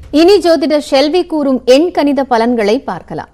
இனி ஜோதிடர் ஷெல்வி கூறும் எண் கணித பலன்களை பார்க்கலாம்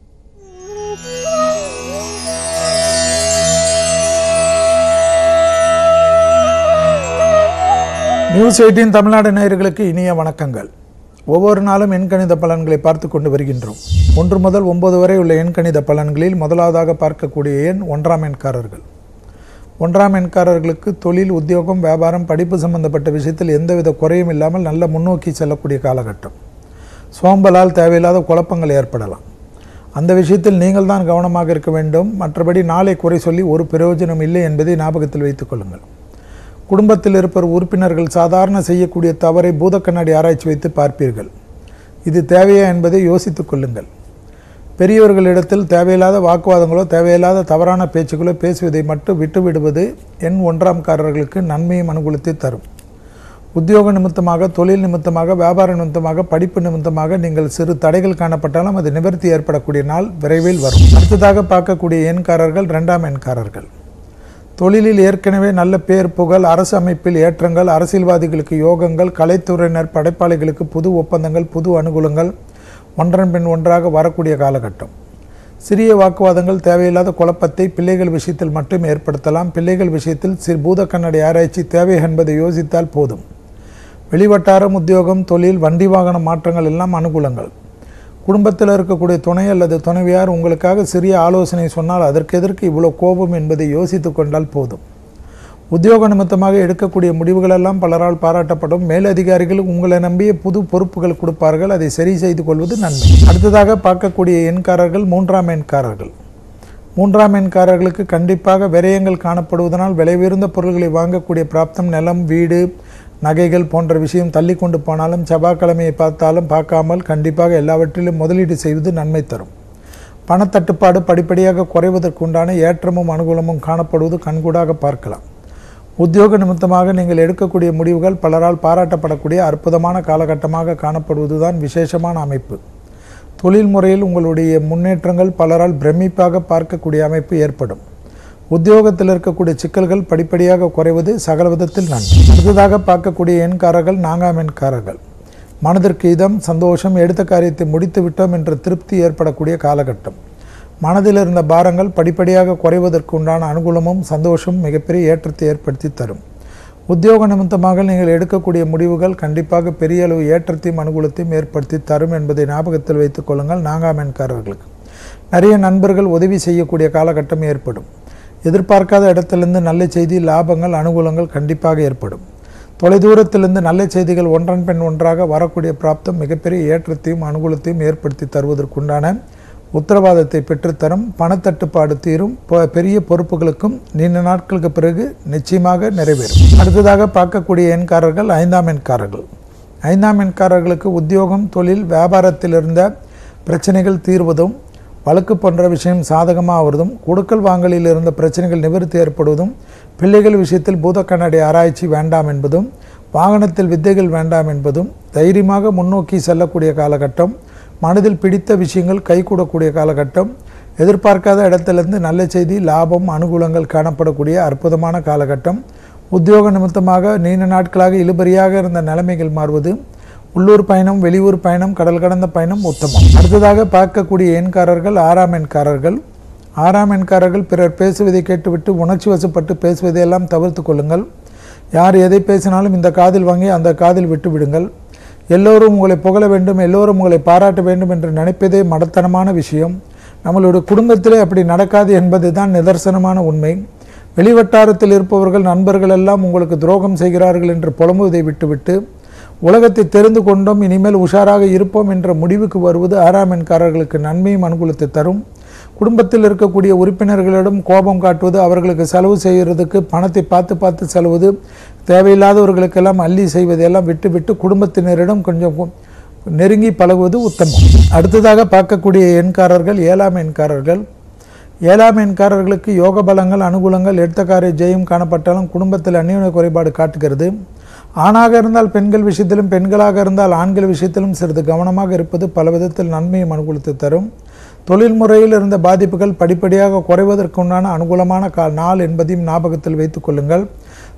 நியூஸ் எயிட்டீன் தமிழ்நாடு நேயர்களுக்கு இனிய வணக்கங்கள் ஒவ்வொரு நாளும் எண்கணித பலன்களை பார்த்து கொண்டு வருகின்றோம் ஒன்று முதல் ஒன்பது வரை உள்ள எண்கணித பலன்களில் முதலாவதாக பார்க்கக்கூடிய எண் ஒன்றாம் எண்காரர்கள் ஒன்றாம் எண்காரர்களுக்கு தொழில் உத்தியோகம் வியாபாரம் படிப்பு சம்பந்தப்பட்ட விஷயத்தில் எந்தவித குறையும் இல்லாமல் நல்ல முன்னோக்கி செல்லக்கூடிய காலகட்டம் சோம்பலால் தேவையில்லாத குழப்பங்கள் ஏற்படலாம் அந்த விஷயத்தில் நீங்கள் தான் கவனமாக இருக்க வேண்டும் மற்றபடி நாளை குறை சொல்லி ஒரு பிரயோஜனம் இல்லை என்பதை ஞாபகத்தில் வைத்துக் கொள்ளுங்கள் குடும்பத்தில் இருப்பவர் உறுப்பினர்கள் சாதாரண செய்யக்கூடிய தவறை பூதக்கண்ணாடி ஆராய்ச்சி வைத்து பார்ப்பீர்கள் இது தேவையா என்பதை யோசித்துக் கொள்ளுங்கள் பெரியவர்களிடத்தில் தேவையில்லாத வாக்குவாதங்களோ தேவையில்லாத தவறான பேச்சுகளோ பேசுவதை மட்டும் விட்டுவிடுவது எண் ஒன்றாம்காரர்களுக்கு நன்மையும் அனுகூலத்தை தரும் உத்தியோக நிமித்தமாக தொழில் நிமித்தமாக வியாபார நிமித்தமாக படிப்பு நிமித்தமாக நீங்கள் சிறு தடைகள் காணப்பட்டாலும் அது நிவர்த்தி ஏற்படக்கூடிய நாள் விரைவில் வரும் அடுத்ததாக பார்க்கக்கூடிய எண்காரர்கள் இரண்டாம் எண்காரர்கள் தொழிலில் ஏற்கனவே நல்ல பேர் புகழ் அரசு அமைப்பில் ஏற்றங்கள் அரசியல்வாதிகளுக்கு யோகங்கள் கலைத்துறையினர் படைப்பாளிகளுக்கு புது ஒப்பந்தங்கள் புது அனுகூலங்கள் ஒன்றன் பின் ஒன்றாக வரக்கூடிய காலகட்டம் சிறிய வாக்குவாதங்கள் தேவையில்லாத குழப்பத்தை பிள்ளைகள் விஷயத்தில் மட்டும் ஏற்படுத்தலாம் பிள்ளைகள் விஷயத்தில் சிறு பூத கண்ணாடி ஆராய்ச்சி தேவை என்பதை யோசித்தால் போதும் வெளிவட்டாரம் உத்தியோகம் தொழில் வண்டி வாகன மாற்றங்கள் எல்லாம் அனுகூலங்கள் குடும்பத்தில் இருக்கக்கூடிய துணை அல்லது துணைவியார் உங்களுக்காக சிறிய ஆலோசனை சொன்னால் அதற்கு எதற்கு இவ்வளோ கோபம் என்பதை யோசித்து கொண்டால் போதும் உத்தியோக நிமித்தமாக எடுக்கக்கூடிய முடிவுகளெல்லாம் பலரால் பாராட்டப்படும் மேலதிகாரிகள் உங்களை நம்பிய புது பொறுப்புகள் கொடுப்பார்கள் அதை சரி செய்து கொள்வது நன்மை அடுத்ததாக பார்க்கக்கூடிய எண்காரர்கள் மூன்றாம் எண்காரர்கள் மூன்றாம் எண்காரர்களுக்கு கண்டிப்பாக விரயங்கள் காணப்படுவதனால் விலை உயர்ந்த பொருட்களை வாங்கக்கூடிய பிராப்தம் நிலம் வீடு நகைகள் போன்ற விஷயம் தள்ளி கொண்டு போனாலும் செவ்வாய்க்கிழமையை பார்த்தாலும் பார்க்காமல் கண்டிப்பாக எல்லாவற்றிலும் முதலீடு செய்வது நன்மை தரும் பணத்தட்டுப்பாடு படிப்படியாக குறைவதற்குண்டான ஏற்றமும் அனுகூலமும் காணப்படுவது கண்கூடாக பார்க்கலாம் உத்தியோக நிமித்தமாக நீங்கள் எடுக்கக்கூடிய முடிவுகள் பலரால் பாராட்டப்படக்கூடிய அற்புதமான காலகட்டமாக காணப்படுவதுதான் விசேஷமான அமைப்பு தொழில் முறையில் உங்களுடைய முன்னேற்றங்கள் பலரால் பிரமிப்பாக பார்க்கக்கூடிய அமைப்பு ஏற்படும் உத்தியோகத்தில் இருக்கக்கூடிய சிக்கல்கள் படிப்படியாக குறைவது சகல விதத்தில் நன்மை அடுத்ததாக பார்க்கக்கூடிய எண்காரர்கள் நான்காம் எண்காரர்கள் மனதிற்கு இதம் சந்தோஷம் எடுத்த காரியத்தை முடித்து விட்டோம் என்ற திருப்தி ஏற்படக்கூடிய காலகட்டம் மனதில் இருந்த பாரங்கள் படிப்படியாக குறைவதற்கு உண்டான அனுகூலமும் சந்தோஷம் மிகப்பெரிய ஏற்றத்தை ஏற்படுத்தி தரும் உத்தியோக நிமித்தமாக நீங்கள் எடுக்கக்கூடிய முடிவுகள் கண்டிப்பாக பெரிய அளவு ஏற்றத்தையும் அனுகூலத்தையும் ஏற்படுத்தி தரும் என்பதை ஞாபகத்தில் வைத்துக் கொள்ளுங்கள் நான்காம் எண்காரர்களுக்கு நிறைய நண்பர்கள் உதவி செய்யக்கூடிய காலகட்டம் ஏற்படும் எதிர்பார்க்காத இடத்திலிருந்து நல்ல செய்தி லாபங்கள் அனுகூலங்கள் கண்டிப்பாக ஏற்படும் தொலைதூரத்திலிருந்து நல்ல செய்திகள் ஒன்றன் பின் ஒன்றாக வரக்கூடிய பிராப்தம் மிகப்பெரிய ஏற்றத்தையும் அனுகூலத்தையும் ஏற்படுத்தி தருவதற்குண்டான உத்தரவாதத்தை பெற்றுத்தரும் பணத்தட்டுப்பாடு தீரும் பொ- பெரிய பொறுப்புகளுக்கும் நீண்ட நாட்களுக்கு பிறகு நிச்சயமாக நிறைவேறும் அடுத்ததாக பார்க்கக்கூடிய எண்காரர்கள் ஐந்தாம் எண்காரர்கள் ஐந்தாம் எண்காரர்களுக்கு உத்தியோகம் தொழில் வியாபாரத்தில் இருந்த பிரச்சனைகள் தீர்வதும் வழக்கு போன்ற விஷயம் சாதகமாவதும் கொடுக்கல் வாங்கலில் இருந்த பிரச்சனைகள் நிவர்த்தி ஏற்படுவதும் பிள்ளைகள் விஷயத்தில் பூத கண்ணாடி ஆராய்ச்சி வேண்டாம் என்பதும் வாகனத்தில் வித்தைகள் வேண்டாம் என்பதும் தைரியமாக முன்னோக்கி செல்லக்கூடிய காலகட்டம் மனதில் பிடித்த விஷயங்கள் கைகூடக்கூடிய காலகட்டம் எதிர்பார்க்காத இடத்திலிருந்து நல்ல செய்தி லாபம் அனுகூலங்கள் காணப்படக்கூடிய அற்புதமான காலகட்டம் உத்தியோக நிமித்தமாக நீண்ட நாட்களாக இழுபறியாக இருந்த நிலைமைகள் மாறுவது உள்ளூர் பயணம் வெளியூர் பயணம் கடல் கடந்த பயணம் உத்தமம் அடுத்ததாக பார்க்கக்கூடிய எண்காரர்கள் ஆறாம் எண்காரர்கள் ஆறாம் எண்காரர்கள் பிறர் பேசுவதை கேட்டுவிட்டு உணர்ச்சி வசப்பட்டு பேசுவதையெல்லாம் தவிர்த்து கொள்ளுங்கள் யார் எதை பேசினாலும் இந்த காதில் வாங்கி அந்த காதில் விட்டு விடுங்கள் எல்லோரும் உங்களை புகழ வேண்டும் எல்லோரும் உங்களை பாராட்ட வேண்டும் என்று நினைப்பதே மடத்தனமான விஷயம் நம்மளுடைய குடும்பத்திலே அப்படி நடக்காது என்பது தான் நிதர்சனமான உண்மை வெளிவட்டாரத்தில் இருப்பவர்கள் நண்பர்கள் எல்லாம் உங்களுக்கு துரோகம் செய்கிறார்கள் என்று புலம்புவதை விட்டுவிட்டு உலகத்தை தெரிந்து கொண்டோம் இனிமேல் உஷாராக இருப்போம் என்ற முடிவுக்கு வருவது ஆறாம் எண்காரர்களுக்கு நன்மையும் அனுகூலத்தை தரும் குடும்பத்தில் இருக்கக்கூடிய உறுப்பினர்களிடம் கோபம் காட்டுவது அவர்களுக்கு செலவு செய்கிறதுக்கு பணத்தை பார்த்து பார்த்து செலவுது தேவையில்லாதவர்களுக்கெல்லாம் அள்ளி செய்வதையெல்லாம் விட்டுவிட்டு குடும்பத்தினரிடம் கொஞ்சம் கு- நெருங்கி பழகுவது உத்தமம் அடுத்ததாக பார்க்கக்கூடிய எண்காரர்கள் ஏழாம் எண்காரர்கள் ஏழாம் எண்காரர்களுக்கு யோக பலங்கள் அனுகூலங்கள் எடுத்த காரிய ஜெயம் காணப்பட்டாலும் குடும்பத்தில் அந்நியுன குறைபாடு காட்டுகிறது ஆணாக இருந்தால் பெண்கள் விஷயத்திலும் பெண்களாக இருந்தால் ஆண்கள் விஷயத்திலும் சிறிது கவனமாக இருப்பது பல விதத்தில் நன்மையும் அனுகூலத்தை தரும் தொழில் முறையில் இருந்த பாதிப்புகள் படிப்படியாக குறைவதற்குண்டான அனுகூலமான கா நாள் என்பதையும் ஞாபகத்தில் வைத்துக் கொள்ளுங்கள்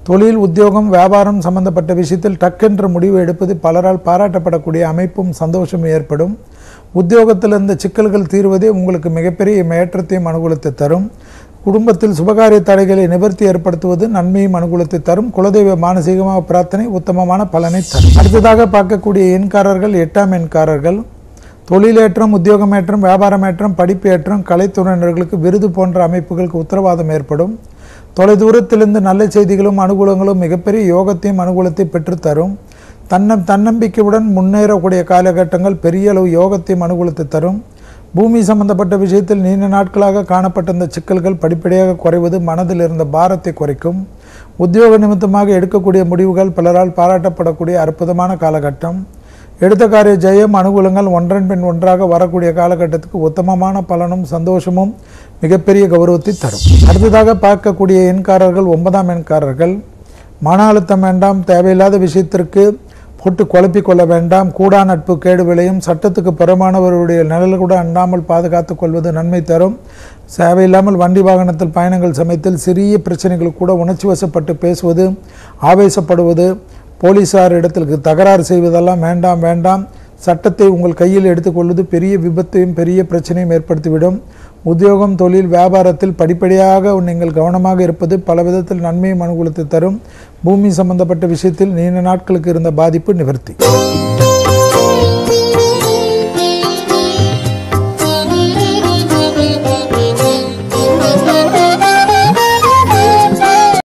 தொழில் உத்தியோகம் வியாபாரம் சம்பந்தப்பட்ட விஷயத்தில் டக்கென்ற முடிவு எடுப்பது பலரால் பாராட்டப்படக்கூடிய அமைப்பும் சந்தோஷமும் ஏற்படும் உத்தியோகத்தில் இருந்த சிக்கல்கள் தீர்வதே உங்களுக்கு மிகப்பெரிய ஏற்றத்தையும் அனுகூலத்தை தரும் குடும்பத்தில் சுபகாரிய தடைகளை நிவர்த்தி ஏற்படுத்துவது நன்மையும் அனுகூலத்தை தரும் குலதெய்வ மானசீகமாக பிரார்த்தனை உத்தமமான பலனை தரும் அடுத்ததாக பார்க்கக்கூடிய எண்காரர்கள் எட்டாம் எண்காரர்கள் தொழிலேற்றம் உத்தியோகமேற்றம் வியாபாரமேற்றம் படிப்பு ஏற்றம் கலைத்துறையினர்களுக்கு விருது போன்ற அமைப்புகளுக்கு உத்தரவாதம் ஏற்படும் தொலைதூரத்திலிருந்து நல்ல செய்திகளும் அனுகூலங்களும் மிகப்பெரிய யோகத்தையும் அனுகூலத்தை பெற்றுத்தரும் தன்ன தன்னம்பிக்கையுடன் முன்னேறக்கூடிய காலகட்டங்கள் பெரிய அளவு யோகத்தையும் அனுகூலத்தை தரும் பூமி சம்பந்தப்பட்ட விஷயத்தில் நீண்ட நாட்களாக காணப்பட்ட இந்த சிக்கல்கள் படிப்படியாக குறைவது மனதில் இருந்த பாரத்தை குறைக்கும் உத்தியோக நிமித்தமாக எடுக்கக்கூடிய முடிவுகள் பலரால் பாராட்டப்படக்கூடிய அற்புதமான காலகட்டம் எடுத்த காரிய ஜெயம் அனுகூலங்கள் ஒன்றன் பின் ஒன்றாக வரக்கூடிய காலகட்டத்துக்கு உத்தமமான பலனும் சந்தோஷமும் மிகப்பெரிய கௌரவத்தை தரும் அடுத்ததாக பார்க்கக்கூடிய எண்காரர்கள் ஒன்பதாம் எண்காரர்கள் மன அழுத்தம் வேண்டாம் தேவையில்லாத விஷயத்திற்கு போட்டு குழப்பிக் கொள்ள வேண்டாம் கூடா நட்பு கேடு விளையும் சட்டத்துக்கு புறமானவருடைய நிழல் கூட அண்டாமல் பாதுகாத்துக் கொள்வது நன்மை தரும் தேவையில்லாமல் வண்டி வாகனத்தில் பயணங்கள் சமயத்தில் சிறிய பிரச்சனைகளுக்கு கூட உணர்ச்சி வசப்பட்டு பேசுவது ஆவேசப்படுவது போலீசார் இடத்திற்கு தகராறு செய்வதெல்லாம் வேண்டாம் வேண்டாம் சட்டத்தை உங்கள் கையில் எடுத்துக்கொள்வது பெரிய விபத்தையும் பெரிய பிரச்சனையும் ஏற்படுத்திவிடும் உத்தியோகம் தொழில் வியாபாரத்தில் படிப்படியாக நீங்கள் கவனமாக இருப்பது பல விதத்தில் நன்மையும் அனுகூலத்தை தரும் பூமி சம்பந்தப்பட்ட விஷயத்தில் நீண்ட நாட்களுக்கு இருந்த பாதிப்பு நிவர்த்தி